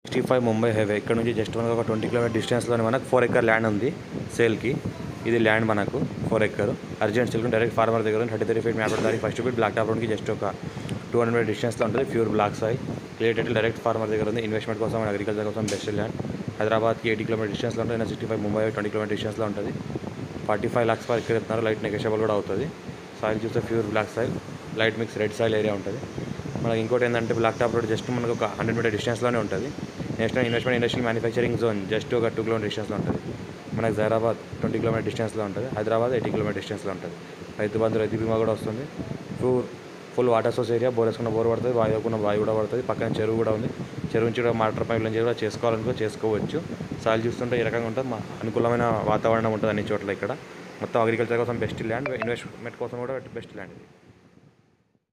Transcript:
sixty five Mumbai highway ఇక్కడ నుంచి just మనకు ఒక ట్వంటీ కిలోమీటర్ డిస్టెన్స్లోనే మనకు ఫోర్ ఎకర్ ల్యాండ్ ఉంది సేల్కి ఇది ల్యాండ్ మనకు four acre urgent silk direct farmer దగ్గర థర్టీ త్రీ ఫీట్ మ్యాప్ దానికి ఫస్ట్ ఫీట్ బ్లాక్ టాప్ రోడ్కి జస్ట్ ఒక టూ హండ్రెడ్ డిస్టెన్స్లో ఉంటుంది pure black soil clear title direct farmer దగ్గర ఉంది ఇన్వెస్ట్మెంట్ కోసం అగ్రికల్చర్ కోసం బెస్ట్ ల్యాండ్ హైదరాబాద్కి ఎయిటీ కిలోమీటర్ డిస్టెన్స్లో ఉంటుంది sixty five Mumbai twenty kilometer డిస్టెన్స్లో ఉంటుంది ఫార్టీ ఫైవ్ లాక్స్ పర్ ఎక్కడ ఇస్తున్నారు లైట్ నెగోషియబుల్ కూడా అవుతుంది సాయిల్ చూస్తే pure black soil light mix red soil area ఉంటుంది మనకి ఇంకోటి ఏంటంటే బ్లాక్ టాప్ రోడ్ జస్ట్ మనకు ఒక హండ్రెడ్ మీటర్ డిస్టెన్స్లోనే ఉంటుంది national investment industrial manufacturing zone just ఒక టూ కిలోమీటర్ డిస్టెన్స్లో ఉంటుంది మనకి జైరాబాద్ ట్వంటీ కిలోమీటర్ డిస్టెన్స్లో ఉంటుంది హైదరాబాద్ ఎయిటీ కిలోమీటర్ డిస్టెన్స్లో ఉంటుంది రైతు బంధు రైతు బీమా కూడా వస్తుంది full full water source area bore వేసుకున్న బోర్ పడుతుంది వాయు వేసుకున్న వాయు కూడా పడుతుంది పక్కన చెరువు కూడా ఉంది చెరువు నుంచి కూడా వాటర్ పైప్ నుంచి కూడా చేసుకోవాలనుకో చేసుకోవచ్చు సాయిల్ చూస్తుంటే ఈ రకంగా ఉంటుంది మా అనుకూలమైన వాతావరణం ఉంటుంది అన్ని చోట్ల ఇక్కడ మొత్తం అగ్రికల్చర్ కోసం బెస్ట్ ల్యాండ్ ఇన్వెస్ట్మెంట్ కోసం కూడా బెస్ట్ ల్యాండ్ ఇది